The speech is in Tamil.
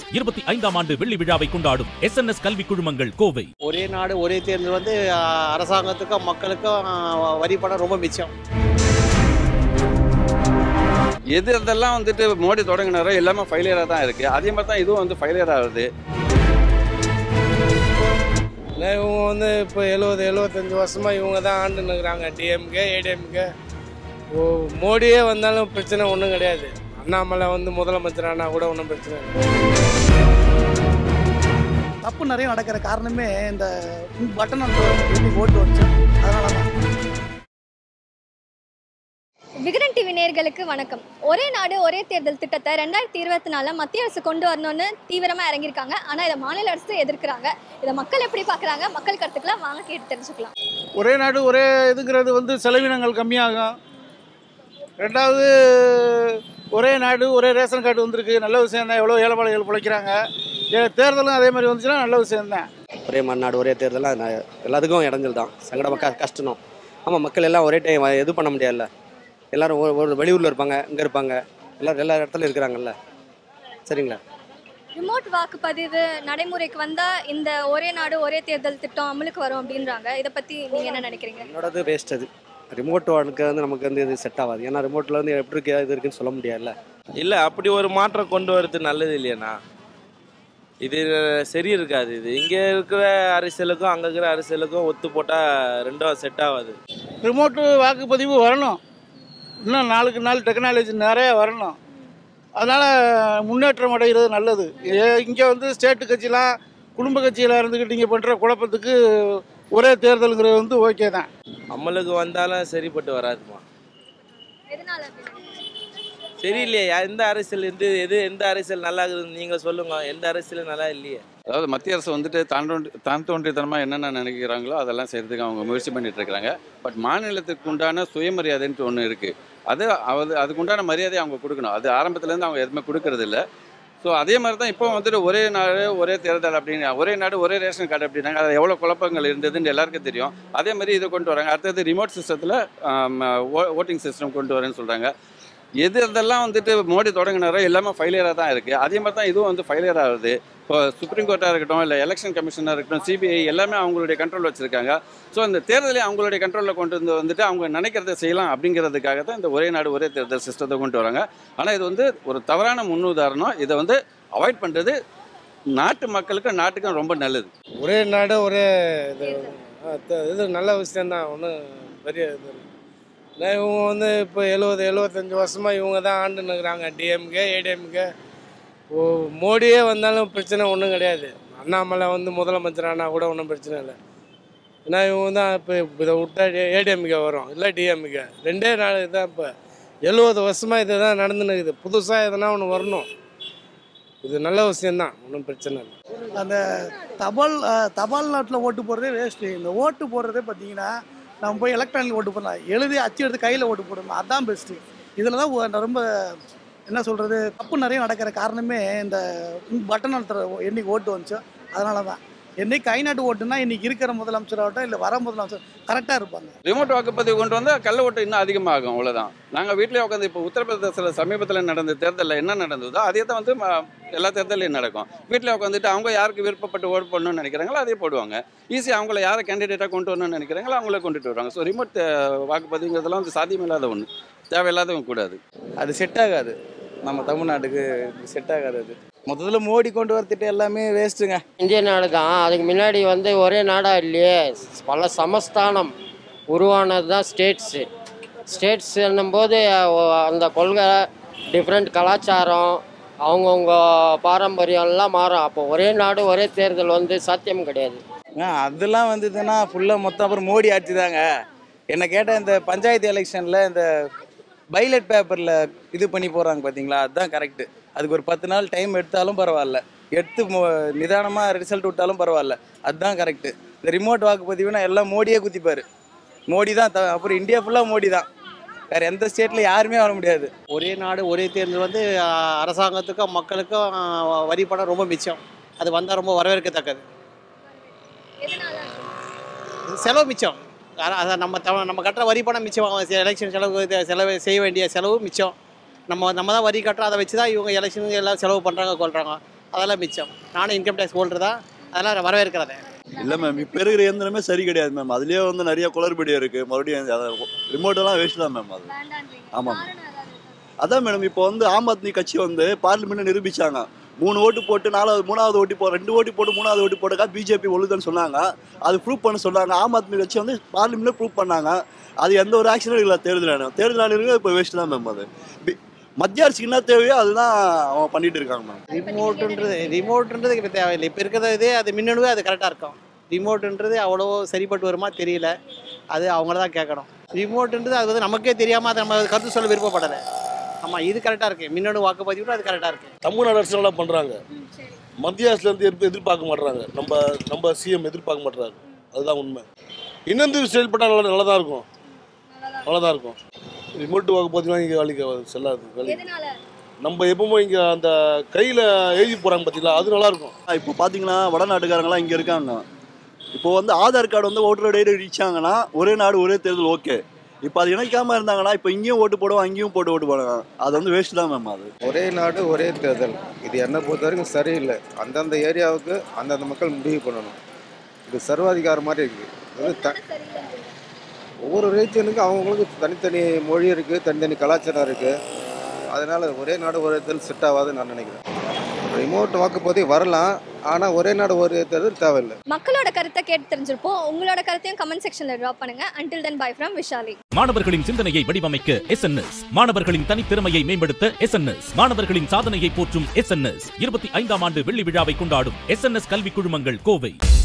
இருபத்தி ஐந்தாம் ஆண்டு வெள்ளி விழாவை கொண்டாடும் எஸ் என் எஸ் கல்வி குழுமங்கள் கோவை ஒரே நாடு ஒரே தேர்தல் வந்து ஆஹ், அரசாங்கத்துக்கும் மக்களுக்கும் ஆஹ், வரி பணம் ரொம்ப மிச்சம் எது இதெல்லாம் வந்துட்டு மோடி தொடங்கினாரோ எல்லாமே ஃபெயிலியராக தான் இருக்குது அதே மாதிரி தான் இதுவும் வந்து ஃபெயிலியர் ஆகுது இல்லை இவங்க வந்து இப்போ எழுபது எழுபத்தஞ்சி வருஷமா இவங்க தான் ஆண்டுன்னு இருக்கிறாங்க டிஎம்கே ஏடிஎம்கே ஓ மோடியே வந்தாலும் பிரச்சனை ஒன்றும் கிடையாது அண்ணாமலை வந்து முதலமைச்சரானா கூட ஒன்றும் பிரச்சனை இல்லை தப்பு நிறைய நடக்கிற காரணமே இந்த பட்டன் எண்ணி ஓட்டு வச்சு அதனால தான் விகடன் டிவி நேயர்களுக்கு வணக்கம் ஒரே நாடு ஒரே தேர்தல் திட்டத்தை ரெண்டாயிரத்தி இருபத்தி நாலில் மத்திய அரசு கொண்டு வரணும்னு தீவிரமாக இறங்கியிருக்காங்க ஆனால் இதை மாநில அரசு எதிர்க்கிறாங்க இதை மக்கள் எப்படி பார்க்குறாங்க மக்கள் கருத்துக்களை வாங்க கேட்டு தெரிஞ்சுக்கலாம் ஒரே நாடு ஒரே இதுங்கிறது வந்து செலவினங்கள் கம்மியாகும் ரெண்டாவது ஒரே நாடு ஒரே ரேஷன் கார்டு வந்திருக்கு நல்ல விஷயம் தான் எவ்வளோ ஏழைப்பாளைகள் பிழைக்கிறாங்க ஏ- தேர்தலும் அதே மாதிரி வந்துச்சுன்னா நல்ல விஷயம்தான் ஒரே மறுநாடு ஒரே தேர்தலாம் ந- எல்லாத்துக்கும் இடைஞ்சல் தான் சங்கடம் க கஷ்டம் தான் ஆமாம் மக்கள் எல்லாம் ஒரே டைம் இது பண்ண முடியாதுல்ல எல்லாரும் ஒரு ஒரு வெளியூரில் இருப்பாங்க இங்கே இருப்பாங்க எல்லாரும் எல்லா இடத்துலையும் இருக்கிறாங்கல்ல சரிங்களா ரிமோட் வாக்குப்பதிவு நடைமுறைக்கு வந்தால் இந்த ஒரே நாடு ஒரே தேர்தல் திட்டம் அமலுக்கு வரும் அப்படின்றாங்க இதை பற்றி நீங்கள் என்ன நினைக்கிறீங்க என்னோடது வேஸ்ட் அது ரிமோட் வாழ்க்கை வந்து நமக்கு வந்து இது செட் ஆகாது ஏன்னா ரிமோட்டில் வந்து எப்படி இருக்கு இது இருக்குன்னு சொல்ல முடியாதுல்ல இல்லை அப்படி ஒரு மாற்றம் கொண்டு வரது நல்லது இல்லையாண்ணா இது சரி இருக்காது இது இங்கே இருக்கிற அரசியலுக்கும் அங்கே இருக்கிற அரசியலுக்கும் ஒத்து போட்டால் ரெண்டும் செட் ஆகாது ரிமோட்டு வாக்குப்பதிவு வரணும் இன்னும் நாளுக்கு நாள் டெக்னாலஜி நிறைய வரணும் அதனால் முன்னேற்றம் அடைகிறது நல்லது இங்கே வந்து ஸ்டேட்டு கட்சிலாம் குடும்ப கட்சியில் இருந்துக்கிட்டு இங்கே பண்ணுற குழப்பத்துக்கு ஒரே தேர்தலுங்கிறது வந்து ஓகே தான் அம்மலுக்கு வந்தாலும் சரிப்பட்டு வராதுமா எதனால அப்படி நினைக்கிறீங்க? சரியில்லையா எந்த அரசியல் எந்த எது எந்த அரசியல் நல்லா இருக்குதுன்னு நீங்கள் சொல்லுங்க எந்த அரசியலும் நல்லா இல்லையே அதாவது மத்திய அரசு வந்துட்டு தான் தோன்றி தான் தோன்றித்தனமாக என்னென்ன நினைக்கிறாங்களோ அதெல்லாம் செய்கிறதுக்கு அவங்க முயற்சி பண்ணிட்டு இருக்கிறாங்க பட் மாநிலத்துக்கு உண்டான சுயமரியாதைன்ட்டு ஒன்று இருக்குது அது அது அதுக்கு உண்டான மரியாதையை அவங்க கொடுக்கணும் அது ஆரம்பத்துலேருந்து அவங்க எதுவுமே கொடுக்கறது இல்ல ஸோ அதே மாதிரி தான் இப்போ வந்துட்டு ஒரே நாடு ஒரே தேர்தல் அப்படின்னு ஒரே நாடு ஒரே ரேஷன் கார்டு அப்படின்னாங்க அது எவ்வளோ குழப்பங்கள் இருந்ததுன்னு எல்லாருக்கும் தெரியும் அதே மாதிரி இதை கொண்டு வராங்க அடுத்தது ரிமோட் சிஸ்டத்தில் ஓட்டிங் சிஸ்டம் கொண்டு வரேன்னு சொல்கிறாங்க எது இதெல்லாம் வந்துட்டு மோடி தொடங்கினாரோ எல்லாமே ஃபெயிலியராக தான் இருக்குது அதே மாதிரி தான் இதுவும் வந்து ஃபெயிலியர் ஆகுது இப்போ சுப்ரீம் கோர்ட்டாக இருக்கட்டும் இல்லை எலெக்ஷன் கமிஷனாக இருக்கட்டும் சிபிஐ எல்லாமே அவங்களுடைய கண்ட்ரோல் வச்சுருக்காங்க ஸோ இந்த தேர்தலை அவங்களுடைய கண்ட்ரோலில் கொண்டு வந்து வந்துட்டு அவங்க நினைக்கிறத செய்யலாம் அப்படிங்கிறதுக்காக தான் இந்த ஒரே நாடு ஒரே தேர்தல் சிஸ்டத்தை கொண்டு வராங்க ஆனால் இது வந்து ஒரு தவறான முன்னுதாரணம் இதை வந்து அவாய்ட் பண்ணுறது நாட்டு மக்களுக்கும் நாட்டுக்கும் ரொம்ப நல்லது ஒரே நாடு ஒரே இது ஆ, த- இது நல்ல விஷயம்தான் ஒன்றும் பெரிய இது இல்லை. இல்லை இவங்க வந்து இப்போ எழுபது எழுபத்தஞ்சி வருஷமா இவங்க தான் ஆண்டுன்னு இருக்கிறாங்க டிஎம்கே ஏடிஎம்கே ஓ மோடியே வந்தாலும் பிரச்சனை ஒன்றும் கிடையாது அண்ணாமலை வந்து முதலமைச்சரானா கூட ஒன்றும் பிரச்சனை இல்லை ஏன்னா இவங்க தான் இப்போ இதை விட்டா ஏடிஎம்கே வரும் இல்லை டிஎம்கே ரெண்டே நாள் தான் இப்போ எழுபது வருஷமாக இது தான் நடந்துன்னு இருக்குது புதுசாக எதனா ஒன்று வரணும் இது நல்ல விஷயம்தான் ஒன்றும் பிரச்சனை இல்லை அந்த தபால் அஹ், தபால் நாட்டில் ஓட்டு போடுறதே வேஸ்ட்டு இந்த ஓட்டு போடுறதே பார்த்தீங்கன்னா நம்ம போய் எலக்ட்ரானிக் ஓட்டு போடலாம் எழுதி அச்சு எடுத்து கையில் ஓட்டு போடணும் அதான் பெஸ்ட்டு இதில் தான் ஒ- ரொம்ப என்ன சொல்கிறது தப்பு நிறைய நடக்கிற காரணமே இந்த பட்டன் அழுத்துற எண்ணி ஓட்டு வந்துச்சோ அதனால தான் என்னைக்கு கை நாட்டு ஓட்டுனா இன்னைக்கு இருக்கிற முதலமைச்சராகட்டும் இல்லை வர முதலமைச்சர் கரெக்டாக இருப்பாங்க ரிமோட் வாக்குப்பதிவு கொண்டு வந்தால் கள்ள ஓட்டு இன்னும் அதிகமாகும் அவ்வளோதான் நாங்கள் வீட்டிலே உட்காந்து இப்போ உத்தரப்பிரதேசத்தில் சமீபத்தில் நடந்த தேர்தலில் என்ன நடந்ததோ அதே தான் வந்து ம- எல்லா தேர்தலையும் நடக்கும் வீட்டில் உட்காந்துட்டு அவங்க யாருக்கு விருப்பப்பட்டு ஓட் பண்ணணும்னு நினைக்கிறாங்களோ அதே போடுவாங்க ஈஸியாக அவங்கள யாரை கேண்டிடேட்டாக கொண்டு வரணும்னு நினைக்கிறாங்களோ அவங்களே கொண்டுட்டு வருவாங்க ஸோ ரிமோட் வாக்குப்பதிவுங்கிறதெல்லாம் வந்து சாத்தியமில்லாத ஒன்று தேவையில்லாதவங்க கூடாது அது செட் ஆகாது நம்ம தமிழ்நாட்டுக்கு செட் ஆகாது அது மொத்தத்தில் மோடி கொண்டு வரத்திட்டு எல்லாமே வேஸ்ட்டுங்க இந்திய நாடு தான் அதுக்கு முன்னாடி வந்து ஒரே நாடா இல்லையே பல சமஸ்தானம் உருவானது தான் ஸ்டேட்ஸு ஸ்டேட்ஸ் என்னும்போது அஹ், அந்த கொள்கை டிஃப்ரெண்ட் கலாச்சாரம் அவங்கவுங்க பாரம்பரியம் எல்லாம் மாறும் அப்போ ஒரே நாடு ஒரே தேர்தல் வந்து சாத்தியம் கிடையாது ஆ, அதெல்லாம் வந்ததுன்னா ஃபுல்லாக மொத்தம் அப்புறம் மோடி ஆட்சி தாங்க என்னை கேட்டால் இந்த பஞ்சாயத்து எலெக்ஷனில் இந்த பைலட் பேப்பரில் இது பண்ணி போகிறாங்க பார்த்தீங்களா அதுதான் கரெக்டு அதுக்கு ஒரு பத்து நாள் டைம் எடுத்தாலும் பரவாயில்ல எடுத்து நிதானமாக ரிசல்ட் விட்டாலும் பரவாயில்ல அதுதான் கரெக்டு இந்த ரிமோட் வாக்குப்பதிவுனா எல்லாம் மோடியே குத்திப்பார் மோடி தான் த- அப்புறம் இந்தியா ஃபுல்லாக மோடி தான் வேறு எந்த ஸ்டேட்டில் யாருமே வர முடியாது ஒரே நாடு ஒரே தேர்தல் வந்து ஆஹ், அரசாங்கத்துக்கும் மக்களுக்கும் ஆஹ், வரி பணம் ரொம்ப மிச்சம் அது வந்தால் ரொம்ப வரவேற்கத்தக்கது எதனால செலவு மிச்சம் அத- அத நம்ம த நம்ம கட்டுற வரி பணம் மிச்சம் எலெக்ஷன் செலவு இது செலவு செய்ய வேண்டிய செலவு மிச்சம் நம்ம நம்ம தான் வரி கட்டுறோம் அதை வச்சு தான் இவங்க எலெக்ஷனுக்கு எல்லாம் செலவு பண்ணுறாங்க கொள்கிறாங்க அதெல்லாம் மிச்சம் நானும் இன்கம் டேக்ஸ் ஹோல்டர் தான் அதெல்லாம் வரவேற்கிறதே இல்லை மேம் இப்போ இருக்கிற இயந்திரமே சரி கிடையாது மேம் அதுலேயே வந்து நிறைய குளறுபடி இருக்குது மறுபடியும் ரிமோட்டெல்லாம் வேஸ்ட் தான் மேம் அது ஆமாம் அதான் மேடம் இப்போ வந்து ஆம் ஆத்மி கட்சி வந்து பார்லிமெண்ட் நிரூபிச்சாங்க மூணு ஓட்டு போட்டு நாலாவது மூணாவது ஓட்டு போ ரெண்டு ஓட்டு போட்டு மூணாவது ஓட்டு போட்டுக்கா பிஜேபி ஒழுதுன்னு சொன்னாங்க அது ப்ரூவ் பண்ண சொன்னாங்க ஆம் ஆத்மி கட்சி வந்து பார்லிமெண்ட்ல ப்ரூவ் பண்ணாங்க அது எந்த ஒரு ஆக்ஷனும் இல்லை தேர்தல் ஆணையம் தேர்தல் ஆணையம் இப்போ வேஸ்ட் தான் மேம் அது பி- மத்திய அரசுக்கு என்ன தேவையோ அதுதான் அவங்க பண்ணிட்டு இருக்காங்க மேம் ரிமோட்டுன்றது ரிமோட்டுன்றது இப்போ தேவையில்லை இப்போ இருக்கிறது இதே அது மின்னணுவே அது கரெக்டாக இருக்கும் ரிமோட்டுன்றது அவ்வளோ சரிப்பட்டு வருமா தெரியல அது அவங்கள தான் கேட்கணும் ரிமோட்டுன்றது அது வந்து நமக்கே தெரியாமல் அதை நம்ம கருத்து சொல்ல விருப்பப்படலை ஆமாம் இது கரெக்டாக இருக்குது மின்னணு வாக்குப்பதிவு அது கரெக்டாக இருக்குது தமிழ்நாடு அரசு நல்லா பண்ணுறாங்க மத்திய அரசுல இருந்து எதிர்ப்பு எதிர்பார்க்க மாட்றாங்க நம்ம நம்ம சிஎம் எதிர்பார்க்க மாட்றாரு அதுதான் உண்மை இன்னும் செயல்பட்டால் நல்லா நல்லா தான் இருக்கும் நல்லா தான் இருக்கும் ரிமோட் வாக்கு பார்த்தீங்கன்னா இங்கே வேலைக்கு ஆகாது, செல்லாது வேலைக்கு நம்ம எப்பவுமே இங்கே அந்த கையில் எழுதி போகிறாங்க பார்த்தீங்களா அது நல்லா இருக்கும் இப்போ பார்த்தீங்கன்னா வடநாட்டுக்காரங்களாம் இங்கே இருக்காங்க இப்போ வந்து ஆதார் கார்டு வந்து ஓட்டர் ஐடி இடிச்சாங்கன்னா ஒரே நாடு ஒரே தேர்தல் ஓகே இப்போ அது இணைக்காம இருந்தாங்கன்னா இப்போ இங்கேயும் ஓட்டு போடுவோம் அங்கேயும் போட்டு ஓட்டு போடுவாங்க அது வந்து வேஸ்ட் தான் மேம் அது ஒரே நாடு ஒரே தேர்தல் இது என்னை பொறுத்த வரைக்கும் சரியில்லை அந்தந்த ஏரியாவுக்கு அந்தந்த மக்கள் முடிவு பண்ணணும் இது சர்வாதிகாரம் மாதிரி இருக்குது இது த ஒவ்வொரு ரீஜனுக்கும் அவங்களுக்கு தனித்தனி மொழி இருக்குது தனித்தனி கலாச்சாரம் இருக்குது அதனால் ஒரே நாடு ஒரே தேர்தல் செட் ஆகாதுன்னு நான் நினைக்கிறேன் ரிமோட் வாக்குப்பதிவு வரலாம் ஆனால் ஒரே நாடு ஒரே தேர்தல் தேவையில்லை மக்களோட கருத்தை கேட்டு தெரிஞ்சிருப்போம் உங்களோட கருத்தையும் கமெண்ட் செக்ஷன்ல ட்ராப் பண்ணுங்க until then bye from Vishali மாணவர்களின் சிந்தனையை வடிவமைக்க எஸ் மாணவர்களின் தனித்திறமையை மேம்படுத்த எஸ் மாணவர்களின் சாதனையை போற்றும் எஸ் இருபத்தி ஐந்தாம் ஆண்டு வெள்ளி விழாவை கொண்டாடும் எஸ் கல்வி குழுமங்கள் கோவை